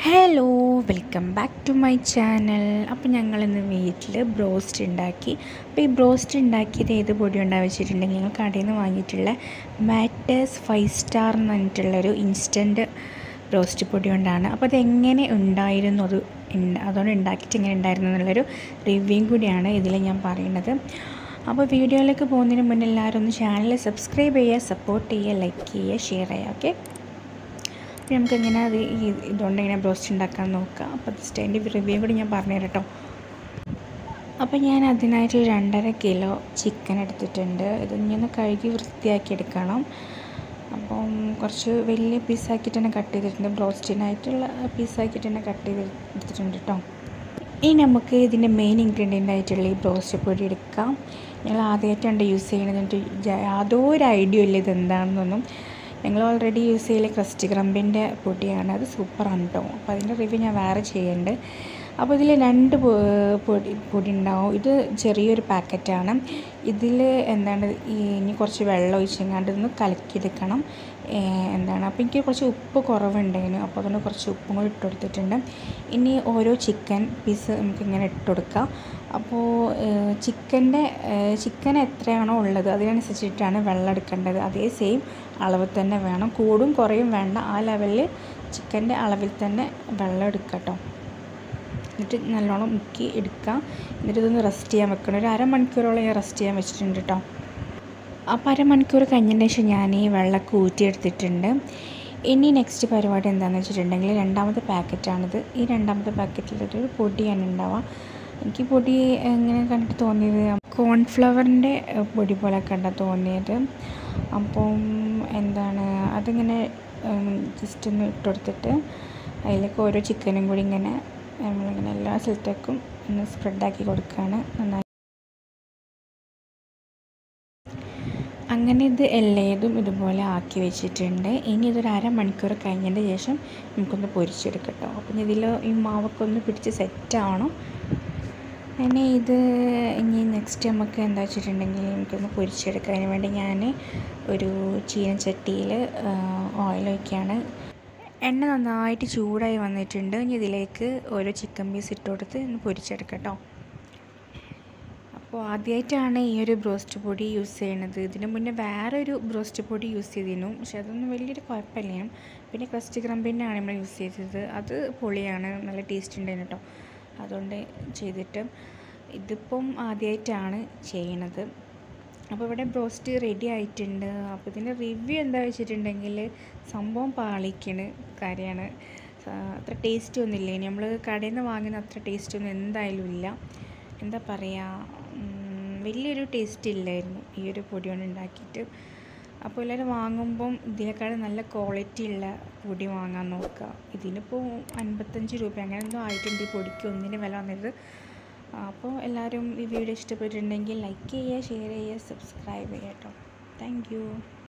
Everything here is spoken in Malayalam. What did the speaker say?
hello welcome back to my channel അപ്പോൾ ഞങ്ങളിന്ന് വീട്ടിൽ ബ്രോസ്റ്റ് ഉണ്ടാക്കി അപ്പോൾ ഈ ബ്രോസ്റ്റ് ഉണ്ടാക്കിയത് ഏത് പൊടി ഉണ്ടാക്കി വെച്ചിട്ടുണ്ടെങ്കിൽ ഞങ്ങൾ കടയിൽ നിന്ന് വാങ്ങിയിട്ടുള്ള മാറ്റേഴ്സ് ഫൈവ് സ്റ്റാർ എന്ന് പറഞ്ഞിട്ടുള്ളൊരു ഇൻസ്റ്റൻറ്റ് ബ്രോസ്റ്റ് പൊടി കൊണ്ടാണ് അപ്പോൾ അതെങ്ങനെ ഉണ്ടായിരുന്നു അത് ഉണ്ട് അതുകൊണ്ട് ഉണ്ടാക്കിയിട്ട് എങ്ങനെ ഉണ്ടായിരുന്നു എന്നുള്ളൊരു റിവ്യൂയും കൂടിയാണ് ഇതിൽ ഞാൻ പറയുന്നത് അപ്പോൾ വീഡിയോയിലേക്ക് പോകുന്നതിന് മുന്നേ എല്ലാവരും ഒന്ന് ചാനൽ സബ്സ്ക്രൈബ് ചെയ്യുക സപ്പോർട്ട് ചെയ്യുക ലൈക്ക് ചെയ്യുക ഷെയർ ചെയ്യുക ഓക്കെ അപ്പോൾ നമുക്ക് എങ്ങനെ അത് ഈ ഇതുകൊണ്ട് എങ്ങനെ ബ്രോസ്റ്റ് ഉണ്ടാക്കാൻ നോക്കാം അപ്പോൾ ജസ്റ്റ് അതിൻ്റെ റിവ്യൂ കൂടി ഞാൻ പറഞ്ഞുതരാം കേട്ടോ അപ്പോൾ ഞാൻ അതിനായിട്ട് ഒരു രണ്ടര കിലോ ചിക്കൻ എടുത്തിട്ടുണ്ട് ഇത് ഇനി ഒന്ന് കഴുകി വൃത്തിയാക്കി എടുക്കണം അപ്പം കുറച്ച് വലിയ പീസാക്കിയിട്ട് തന്നെ കട്ട് ചെയ്തിട്ടുണ്ട് ബ്രോസ്റ്റിനായിട്ടുള്ള പീസാക്കിയിട്ട് തന്നെ കട്ട് ചെയ്ത് എടുത്തിട്ടുണ്ട് കേട്ടോ ഇനി നമുക്ക് ഇതിൻ്റെ മെയിൻ ഇൻഗ്രീഡിയൻ്റ് ആയിട്ടുള്ള ഈ ബ്രോസ്റ്റ് പൊടി എടുക്കാം ഞങ്ങൾ ആദ്യമായിട്ടാണ് യൂസ് ചെയ്യുന്നത് എന്നിട്ട് യാതൊരു ഐഡിയ ഇല്ല ഇത് എന്താണെന്നൊന്നും ഞങ്ങൾ ഓൾറെഡി യൂസ് ചെയ്യൽ ക്രസ്റ്റ് ക്രമ്പിൻ്റെ പൊടിയാണ് അത് സൂപ്പറാണ് കേട്ടോ അപ്പോൾ അതിൻ്റെ റിവ്യൂ ഞാൻ വേറെ ചെയ്യുന്നുണ്ട് അപ്പോൾ ഇതിൽ രണ്ട് പൊടി പൊടി ഉണ്ടാവും ഇത് ചെറിയൊരു പാക്കറ്റാണ് ഇതിൽ എന്താണ് ഈ ഇനി കുറച്ച് വെള്ളം ഒഴിച്ചെങ്ങാണ്ട് ഒന്ന് കലക്കിയെടുക്കണം എന്താണ് അപ്പോൾ എനിക്ക് കുറച്ച് ഉപ്പ് കുറവുണ്ടായിരുന്നു അപ്പോൾ അതുകൊണ്ട് കുറച്ച് ഉപ്പും കൂടി ഇട്ട് കൊടുത്തിട്ടുണ്ട് ഇനി ഓരോ ചിക്കൻ പീസ് നമുക്ക് ഇങ്ങനെ ഇട്ട് കൊടുക്കാം അപ്പോൾ ചിക്കൻ്റെ ചിക്കൻ എത്രയാണോ ഉള്ളത് അതിനനുസരിച്ചിട്ടാണ് വെള്ളം എടുക്കേണ്ടത് അതേ സെയിം അളവ് തന്നെ വേണം കൂടും കുറയും വേണ്ട ആ ലെവലിൽ ചിക്കൻ്റെ അളവിൽ തന്നെ വെള്ളം എടുക്കട്ടോ എന്നിട്ട് നല്ലോണം മുക്കി എടുക്കുക എന്നിട്ട് ഇതൊന്ന് റെസ്റ്റ് ചെയ്യാൻ വെക്കണം ഒരു അരമണിക്കൂറോളം ഞാൻ റെസ്റ്റ് ചെയ്യാൻ വെച്ചിട്ടുണ്ട് കേട്ടോ അപ്പോൾ അരമണിക്കൂർ കഴിഞ്ഞതിന് ശേഷം ഞാൻ ഈ വെള്ളമൊക്കെ ഊറ്റിയെടുത്തിട്ടുണ്ട് ഇനി നെക്സ്റ്റ് പരിപാടി എന്താണെന്ന് വെച്ചിട്ടുണ്ടെങ്കിൽ രണ്ടാമത്തെ പാക്കറ്റാണിത് ഈ രണ്ടാമത്തെ പാക്കറ്റിലൊരു പൊടിയാണ് ഉണ്ടാവുക എനിക്ക് പൊടി എങ്ങനെ കണ്ടിട്ട് തോന്നിയത് കോൺഫ്ലവറിൻ്റെ പൊടി പോലെ കണ്ട തോന്നിയത് അപ്പം എന്താണ് അതിങ്ങനെ ജസ്റ്റ് ഒന്ന് ഇട്ട് കൊടുത്തിട്ട് അതിലേക്ക് ഓരോ ചിക്കനും കൂടി ഇങ്ങനെ നമ്മളിങ്ങനെ എല്ലാ സ്ഥലത്തേക്കും ഒന്ന് സ്പ്രെഡാക്കി കൊടുക്കുകയാണ് നന്നായി അങ്ങനെ ഇത് എല്ലാതും ഇതുപോലെ ആക്കി വെച്ചിട്ടുണ്ട് ഇനി ഇതൊരു അരമണിക്കൂർ കഴിഞ്ഞതിന് ശേഷം നമുക്കൊന്ന് പൊരിച്ചെടുക്കട്ടോ അപ്പം ഇതിൽ ഈ മാവൊക്കെ ഒന്ന് പിടിച്ച് സെറ്റ് ആവണം ഇനി ഇത് ഇനി നെക്സ്റ്റ് നമുക്ക് എന്താ വെച്ചിട്ടുണ്ടെങ്കിൽ നമുക്കൊന്ന് പൊരിച്ചെടുക്കാൻ അതിന് വേണ്ടി ഞാൻ ഒരു ചീനച്ചട്ടിയിൽ ഓയിൽ ഒഴിക്കുകയാണ് എണ്ണ നന്നായിട്ട് ചൂടായി വന്നിട്ടുണ്ട് ഇനി ഇതിലേക്ക് ഓരോ ചിക്കൻ പീസ് ഇട്ട് കൊടുത്ത് ഒന്ന് പൊരിച്ചെടുക്കട്ടോ അപ്പോൾ ആദ്യമായിട്ടാണ് ഈ ഒരു ബ്രോസ്റ്റ് പൊടി യൂസ് ചെയ്യണത് ഇതിന് മുന്നേ വേറൊരു ബ്രോസ്റ്റ് പൊടി യൂസ് ചെയ്തിരുന്നു പക്ഷെ അതൊന്നും വലിയൊരു കുഴപ്പമില്ല പിന്നെ ക്രസ്റ്റ് ക്രമ്പിൻ്റെ ആണ് നമ്മൾ യൂസ് ചെയ്തത് അത് പൊളിയാണ് നല്ല ടേസ്റ്റ് ഉണ്ടായിരുന്നു കേട്ടോ അതുകൊണ്ട് ചെയ്തിട്ട് ഇതിപ്പം ആദ്യമായിട്ടാണ് ചെയ്യണത് അപ്പോൾ ഇവിടെ ബ്രോസ്റ്റ് റെഡി ആയിട്ടുണ്ട് അപ്പോൾ ഇതിൻ്റെ റിവ്യൂ എന്താ വെച്ചിട്ടുണ്ടെങ്കിൽ സംഭവം പാളിക്കണ് കാര്യമാണ് അത്ര ടേസ്റ്റ് ഒന്നുമില്ല ഇനി നമ്മൾ കടയിൽ നിന്ന് വാങ്ങുന്ന അത്ര ടേസ്റ്റ് ഒന്നും എന്തായാലും ഇല്ല എന്താ പറയുക വലിയൊരു ടേസ്റ്റ് ഇല്ലായിരുന്നു ഈ ഒരു പൊടി കൊണ്ട് ഉണ്ടാക്കിയിട്ട് അപ്പോൾ എല്ലാവരും വാങ്ങുമ്പം ഇതിനേക്കാളും നല്ല ക്വാളിറ്റി ഉള്ള പൊടി വാങ്ങാൻ നോക്കുക ഇതിനിപ്പോൾ അൻപത്തഞ്ച് രൂപ അങ്ങനെ എന്തോ ആയിട്ടുണ്ട് ഈ പൊടിക്ക് ഒന്നിന് വില വന്നത് അപ്പോൾ എല്ലാവരും ഈ വീഡിയോ ഇഷ്ടപ്പെട്ടിട്ടുണ്ടെങ്കിൽ ലൈക്ക് ചെയ്യുക ഷെയർ ചെയ്യുക സബ്സ്ക്രൈബ് ചെയ്യുക കേട്ടോ താങ്ക്